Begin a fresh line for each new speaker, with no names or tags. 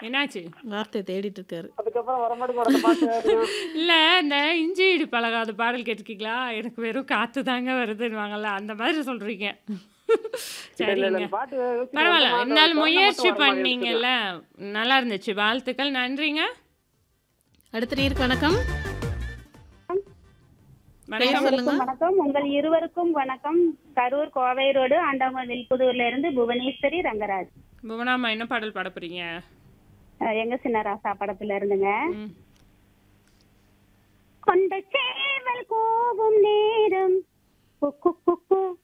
என்னாச்சு
வார்த்தை தேடிட்டு இருக்காரு
அதுக்கப்புறம் வரமாட்டேங்க அந்த பாட்டு
இல்ல இந்த இஞ்சி இடி பழகாத பாடல் கேட்டிருக்கீங்களா எனக்கு வெறும் காத்து தாங்க வருதுன்னுவாங்கல்ல அந்த மாதிரி சொல்றீங்க
இல்ல, இல்ல,
சரிங்க
இந்த பாட்டு
பரவாயில்ல
சும்மா
இருந்தாலும்
அந்த
முயற்சி
மட்டும் வர மாதிரி
பண்ணீங்கல்ல நல்லா இருந்துச்சு வாழ்த்துக்கள் நன்றிங்க
அடுத்த நீருக்கு வணக்கம்
வணக்கம்
சொல்லுங்க
வணக்கம் உங்கள் இருவருக்கும் வணக்கம் கரூர் கோவை ரோடு ஆண்டாமல் புதூர்ல இருந்து புவனேஸ்வரி ரங்கராஜ்
புவனாமா என்ன பாடல் பாட போறீங்க
அஹ் எங்க சின்ன ராசா படத்துல இருந்துங்க
ம்.
கொண்ட சேவல் கூவும் நேரம் குக்கு குக்கு